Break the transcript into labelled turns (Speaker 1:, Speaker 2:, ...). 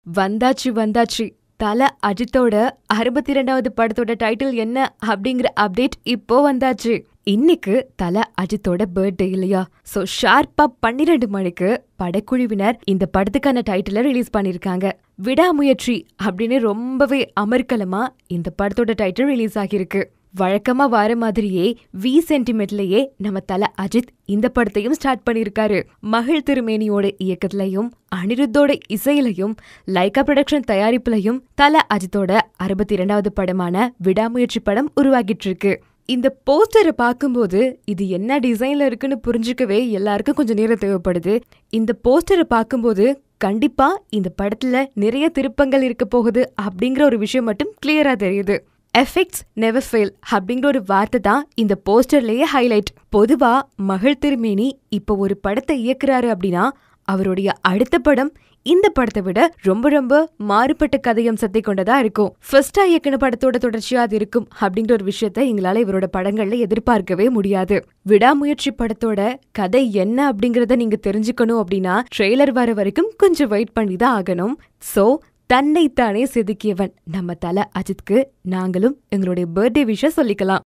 Speaker 1: வந்தாச்சு வந்தாச்சு தல அஜித்தோட அறுபத்தி ரெண்டாவது படத்தோட டைட்டில் என்ன அப்படிங்கிற அப்டேட் இப்போ வந்தாச்சு இன்னைக்கு தல அஜித்தோட பர்த்டே இல்லையா சோ ஷார்ப்பா பன்னிரெண்டு மணிக்கு படக்குழுவினர் இந்த படத்துக்கான டைட்டிலை ரிலீஸ் பண்ணிருக்காங்க விடாமுயற்சி அப்படின்னு ரொம்பவே அமர்க்கலமா இந்த படத்தோட டைட்டில் ரிலீஸ் ஆகியிருக்கு வழக்கமா வர மாதிரியே வி சென்டிமெண்ட்லயே நம்ம தல அஜித் இந்த படத்தையும் ஸ்டார்ட் பண்ணிருக்காரு மகிழ் திருமேனியோட இயக்கத்திலையும் அனிருத்தோட இசையிலையும் லைகா ப்ரொடக்ஷன் தயாரிப்புலையும் தல அஜித்தோட அறுபத்தி இரண்டாவது படமான விடாமுயற்சி படம் உருவாகிட்டு இருக்கு இந்த போஸ்டரை பார்க்கும்போது இது என்ன டிசைன்ல இருக்குன்னு புரிஞ்சுக்கவே எல்லாருக்கும் கொஞ்சம் நேரம் தேவைப்படுது இந்த போஸ்டரை பார்க்கும்போது கண்டிப்பா இந்த படத்துல நிறைய திருப்பங்கள் இருக்க போகுது அப்படிங்கிற ஒரு விஷயம் மட்டும் கிளியரா தெரியுது எஃபெக்ட்ஸ் நெவர் ஃபெயில் அப்படிங்கிற ஒரு வார்த்தை தான் இந்த போஸ்டர்லயே ஹைலைட் பொதுவா மகள் திருமேனி இப்போ ஒரு படத்தை இயக்குறாரு அப்படின்னா அவருடைய அடுத்த படம் இந்த படத்தை விட ரொம்ப ரொம்ப மாறுபட்ட கதையம்சத்தை கொண்டதா இருக்கும் ஃபர்ஸ்டா இயக்குன படத்தோட தொடர்ச்சியா அது இருக்கும் அப்படிங்கிற ஒரு விஷயத்த எங்களால இவரோட படங்கள்ல எதிர்பார்க்கவே முடியாது விடாமுயற்சி படத்தோட கதை என்ன அப்படிங்கறத நீங்க தெரிஞ்சுக்கணும் அப்படின்னா ட்ரெய்லர் வர வரைக்கும் கொஞ்சம் வெயிட் பண்ணி தான் ஆகணும் சோ தன்னைத்தானே செதுக்கியவன் நம்ம தல அஜித்க்கு நாங்களும் எங்களுடைய பர்த்டே விஷ சொல்லிக்கலாம்